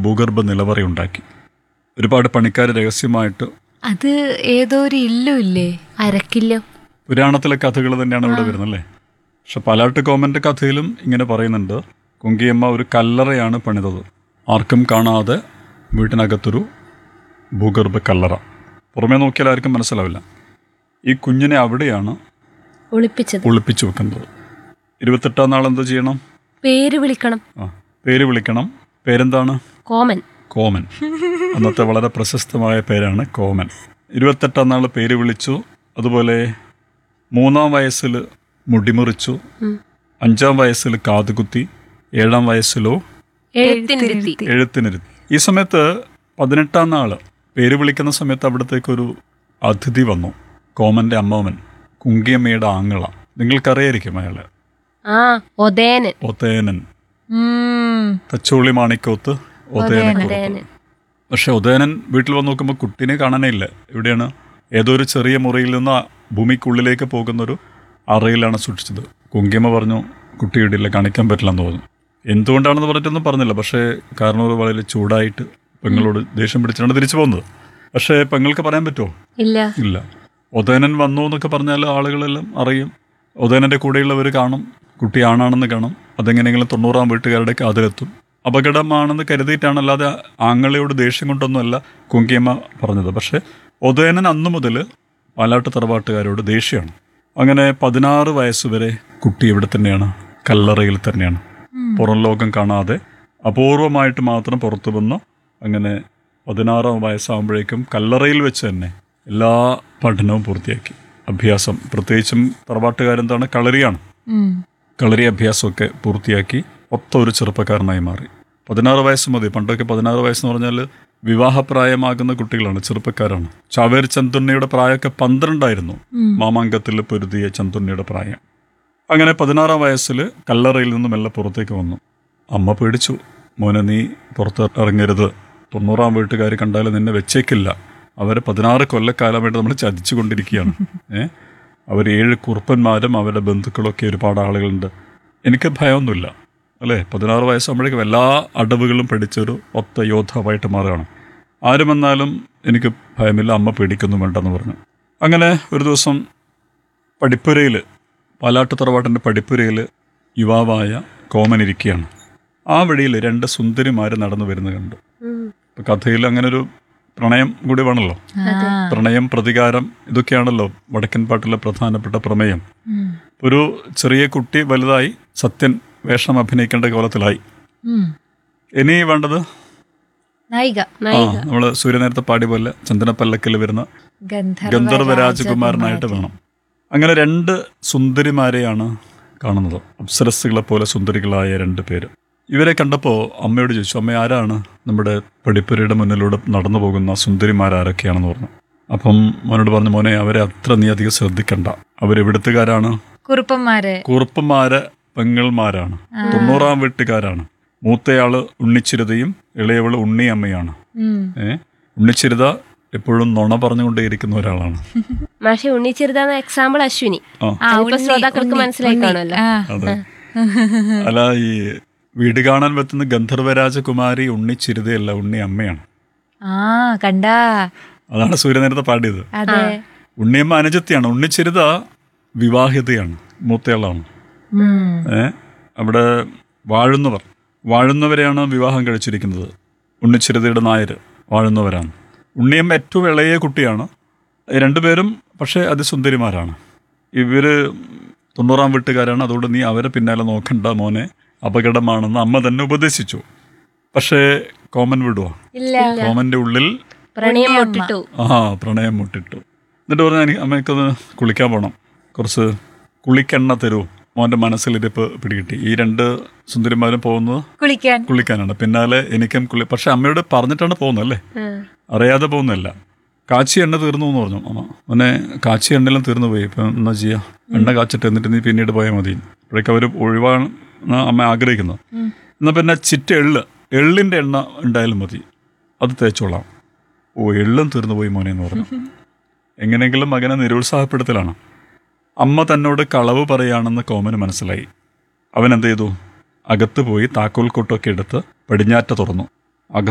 ഭൂഗർഭ നിലവറയുണ്ടാക്കി ഒരുപാട് പണിക്കാർ രഹസ്യമായിട്ട് അത് ഏതോ ഒരു ഇല്ലും ഇല്ലേ അരക്കില്ലോ പുരാണത്തിലെ കഥകൾ തന്നെയാണ് ഇവിടെ വരുന്നത് അല്ലേ പക്ഷെ പാലാട്ട് കോമന്റെ കഥയിലും ഇങ്ങനെ പറയുന്നുണ്ട് കുങ്കിയമ്മ ഒരു കല്ലറയാണ് പണിതത് ആർക്കും കാണാതെ വീട്ടിനകത്തൊരു ഭൂഗർഭ കല്ലറ പുറമേ നോക്കിയാൽ ആർക്കും മനസ്സിലാവില്ല ഈ കുഞ്ഞിനെ അവിടെയാണ് ഒളിപ്പിച്ചത് ഒളിപ്പിച്ചു വെക്കുന്നത് ഇരുപത്തെട്ടാം നാൾ എന്ത് ചെയ്യണം പേര് വിളിക്കണം ആ പേര് വിളിക്കണം പേരെന്താണ് കോമൻ കോമൻ അന്നത്തെ വളരെ പ്രശസ്തമായ പേരാണ് കോമൻ ഇരുപത്തെട്ടാം നാൾ പേര് വിളിച്ചു അതുപോലെ മൂന്നാം വയസ്സിൽ മുടിമുറിച്ചു അഞ്ചാം വയസ്സിൽ കാതുകുത്തി ഏഴാം വയസ്സിലോ എഴുത്തിനിരുത്തി എഴുത്തിനിരുത്തി ഈ സമയത്ത് പതിനെട്ടാം നാള് പേര് വിളിക്കുന്ന സമയത്ത് അവിടത്തേക്കൊരു അതിഥി വന്നു കോമന്റെ അമ്മാവൻ കുങ്കിയമ്മയുടെ ആങ്ങള നിങ്ങൾക്കറിയായിരിക്കും അയാളെ ആ ഒതേനൻ ഒതേനൻ ഉം. തച്ചോളി മാണിക്കോത്ത് ഒതേനൻ ഒതേനൻ പക്ഷെ ഉദയനൻ വീട്ടിൽ വന്ന് നോക്കുമ്പോൾ കുട്ടീനെ കാണാനേ ഇല്ല എവിടെയാണ് ഏതോ ഒരു ചെറിയ മുറിയിൽ നിന്ന് ആ ഭൂമിക്കുള്ളിലേക്ക് പോകുന്നൊരു അറയിലാണ് സൂക്ഷിച്ചത് കുങ്കിയമ്മ പറഞ്ഞു കുട്ടി ഇടില്ല കാണിക്കാൻ പറ്റില്ല എന്ന് പറഞ്ഞു എന്തുകൊണ്ടാണെന്ന് പറഞ്ഞിട്ടൊന്നും പറഞ്ഞില്ല പക്ഷേ കാരണം ഒരു വളരെ ചൂടായിട്ട് പെങ്ങളോട് ദേഷ്യം പിടിച്ചാണ് തിരിച്ചു പോകുന്നത് പക്ഷേ പെങ്ങൾക്ക് പറയാൻ പറ്റുമോ ഇല്ല ഇല്ല ഉദയനൻ വന്നു എന്നൊക്കെ പറഞ്ഞാൽ ആളുകളെല്ലാം അറിയും ഉദയനൻ്റെ കൂടെയുള്ളവർ കാണും കുട്ടി ആണാണെന്ന് കാണും അതെങ്ങനെയെങ്കിലും തൊണ്ണൂറാം വീട്ടുകാരുടെ കാതിലെത്തും അപകടമാണെന്ന് കരുതിയിട്ടാണ് അല്ലാതെ ആങ്ങളയോട് ദേഷ്യം കൊണ്ടൊന്നുമല്ല കുങ്കിയമ്മ പറഞ്ഞത് പക്ഷേ ഉദയനൻ അന്നു മുതൽ പാലാട്ട് തറവാട്ടുകാരോട് ദേഷ്യമാണ് അങ്ങനെ പതിനാറ് വയസ്സ് വരെ കുട്ടി ഇവിടെ തന്നെയാണ് കല്ലറയിൽ തന്നെയാണ് പുറം ലോകം കാണാതെ അപൂർവമായിട്ട് മാത്രം പുറത്തു വന്ന് അങ്ങനെ പതിനാറാം വയസ്സാകുമ്പോഴേക്കും കല്ലറയിൽ വെച്ച് തന്നെ എല്ലാ പഠനവും പൂർത്തിയാക്കി അഭ്യാസം പ്രത്യേകിച്ചും തറവാട്ടുകാരെന്താണ് കളരിയാണ് ഉം. കളരി അഭ്യാസമൊക്കെ പൂർത്തിയാക്കി ഒത്ത ഒരു ചെറുപ്പക്കാരനായി മാറി പതിനാറ് വയസ്സ് മതി പണ്ടൊക്കെ പതിനാറ് വയസ്സെന്ന് പറഞ്ഞാൽ വിവാഹപ്രായമാകുന്ന കുട്ടികളാണ് ചെറുപ്പക്കാരാണ് ചാവേർ ചന്തുണ്ണിയുടെ പ്രായമൊക്കെ പന്ത്രണ്ടായിരുന്നു മാമാങ്കത്തിൽ പൊരുതിയ ചന്തുണ്ണിയുടെ പ്രായം അങ്ങനെ പതിനാറാം വയസ്സിൽ കല്ലറയിൽ നിന്നും മെല്ലെ പുറത്തേക്ക് വന്നു അമ്മ പേടിച്ചു മോനെ നീ പുറത്ത് ഇറങ്ങരുത് തൊണ്ണൂറാം വീട്ടുകാർ കണ്ടാൽ നിന്നെ വെച്ചേക്കില്ല അവരെ പതിനാറ് കൊല്ലക്കാലമായിട്ട് നമ്മൾ ചതിച്ചു കൊണ്ടിരിക്കുകയാണ് ഏ അവർ ഏഴ് കുറുപ്പന്മാരും അവരുടെ ബന്ധുക്കളൊക്കെ ഒരുപാട് ആളുകളുണ്ട് എനിക്ക് ഭയമൊന്നുമില്ല അല്ലേ പതിനാറ് വയസ്സാകുമ്പോഴേക്കും എല്ലാ അടവുകളും പഠിച്ചൊരു ഒത്ത യോദ്ധാവായിട്ട് മാറുകയാണ് ആരും വന്നാലും എനിക്ക് ഭയമില്ല അമ്മ പേടിക്കൊന്നും വേണ്ടെന്ന് പറഞ്ഞു അങ്ങനെ ഒരു ദിവസം പഠിപ്പുരയിൽ പാലാട്ട് തറവാട്ടിൻ്റെ പഠിപ്പുരയിൽ യുവാവായ കോമൻ ഇരിക്കുകയാണ് ആ വഴിയിൽ രണ്ട് സുന്ദരിമാർ നടന്നു വരുന്നത് കണ്ടു ഇപ്പൊ കഥയിൽ അങ്ങനെ ഒരു പ്രണയം കൂടി വേണമല്ലോ പ്രണയം പ്രതികാരം ഇതൊക്കെയാണല്ലോ വടക്കൻ പാട്ടിലെ പ്രധാനപ്പെട്ട പ്രമേയം ഉം. ഒരു ചെറിയ കുട്ടി വലുതായി സത്യൻ വേഷം അഭിനയിക്കേണ്ട കോലത്തിലായി ഉം. ഇനി വേണ്ടത് നായിക ആ നമ്മള് സൂര്യ നേരത്തെ പാടി പോലെ ചന്ദനപ്പല്ലക്കിൽ വരുന്ന ഗന്ധർവ ഗന്ധർവ രാജകുമാരനായിട്ട് വേണം അങ്ങനെ രണ്ട് സുന്ദരിമാരെയാണ് കാണുന്നത് അപ്സരസ്സുകളെ പോലെ സുന്ദരികളായ രണ്ട് പേര് ഇവരെ കണ്ടപ്പോൾ അമ്മയോട് ചോദിച്ചു അമ്മ ആരാണ് നമ്മുടെ പടിപ്പുരയുടെ മുന്നിലൂടെ നടന്നു പോകുന്ന സുന്ദരിമാരാരൊക്കെയാണെന്ന് പറഞ്ഞു അപ്പം മോനോട് പറഞ്ഞു മോനെ അവരെ അത്ര നീ അധികം ശ്രദ്ധിക്കണ്ട അവരെവിടുത്തുകാരാണ് കുറുപ്പന്മാര് കുറുപ്പന്മാര് പെങ്ങൾമാരാണ് തൊണ്ണൂറാം വീട്ടുകാരാണ് മൂത്തയാള് ഉണ്ണിച്ചിരുതയും ഇളയവള് ഉണ്ണിയമ്മയാണ് ഉം. ഏ ഉണ്ണിച്ചിരുത എപ്പോഴും നുണ പറഞ്ഞുകൊണ്ടേയിരിക്കുന്ന ഒരാളാണ് മാഷെ ഉണ്ണിച്ചെറുതാന്ന എക്സാമ്പിൾ അശ്വിനി ആ ആ, അതിപ്പോ ഉണ്ണി, ശ്രോതാക്കൾക്ക് ഉണ്ണി, മനസ്സിലായി ഉണ്ണി. കാണുമല്ലോ ആ. അതെ അല്ല ഈ വീട് കാണാൻ പറ്റുന്ന ഗന്ധർവരാജകുമാരി ഉണ്ണിച്ചിരുതയല്ല ഉണ്ണി അമ്മയാണ് ആ കണ്ടാ അതാണ് സൂര്യനേരത്തെ പാടിയത് അതെ ഉണ്ണിയമ്മ അനുജത്തിയാണ് ഉണ്ണിച്ചിരുത വിവാഹിതയാണ് മൂത്തയാളാണ് ഉം. ഏ അവിടെ വാഴുന്നവർ വാഴുന്നവരെയാണ് വിവാഹം കഴിച്ചിരിക്കുന്നത് ഉണ്ണിച്ചിരുതയുടെ നായർ വാഴുന്നവരാണ് ഉണ്ണിയമ്മ ഏറ്റവും ഇളയ കുട്ടിയാണ് ഈ രണ്ടുപേരും പക്ഷേ അതിസുന്ദരിമാരാണ് ഇവര് തൊണ്ണൂറാം വീട്ടുകാരാണ് അതുകൊണ്ട് നീ അവരെ പിന്നാലെ നോക്കണ്ട മോനെ അപകടമാണെന്ന് അമ്മ തന്നെ ഉപദേശിച്ചു പക്ഷേ കോമൻ വിടുവാ ഇല്ല കോമന്റെ ഉള്ളിൽ പ്രണയം മുട്ടിട്ടു ആ പ്രണയം മുട്ടിട്ടു എന്നിട്ട് പറഞ്ഞു എനിക്ക് അമ്മയ്ക്കൊന്ന് കുളിക്കാൻ പോകണം കുറച്ച് കുളിക്കെണ്ണ തരൂ മോൻ്റെ മനസ്സിലിരിപ്പ് പിടികിട്ടി ഈ രണ്ട് സുന്ദരിമാരും പോകുന്നത് കുളിക്കാൻ കുളിക്കാനാണ് പിന്നാലെ എനിക്കും കുളി പക്ഷെ അമ്മയോട് പറഞ്ഞിട്ടാണ് പോകുന്നത് അല്ലേ അറിയാതെ പോകുന്നതല്ല കാച്ചി എണ്ണ തീർന്നു എന്ന് പറഞ്ഞു അമ്മ മോനെ കാച്ചി എണ്ണയെല്ലാം തീർന്നു പോയി ഇപ്പം എന്നാ ചെയ്യാ എണ്ണ കാച്ചിട്ട് എന്നിട്ട് നീ പിന്നീട് പോയാൽ മതി അപ്പോഴേക്കും അവർ ഒഴിവാണ് അമ്മ ആഗ്രഹിക്കുന്നത് എന്നാൽ പിന്നെ ചിറ്റ എള്ള് എള്ളിൻ്റെ എണ്ണ ഉണ്ടായാലും മതി അത് തേച്ചോളാം ഓ എള്ളും തീർന്നു പോയി മോനെ എന്ന് പറഞ്ഞു എങ്ങനെയെങ്കിലും മകനെ നിരുത്സാഹപ്പെടുത്തലാണ് അമ്മ തന്നോട് കളവ് പറയുകയാണെന്ന് കോമന് മനസ്സിലായി അവൻ എന്ത് ചെയ്തു അകത്ത് പോയി താക്കോൽ കൊട്ടൊക്കെ എടുത്ത് പടിഞ്ഞാറ്റ തുറന്നു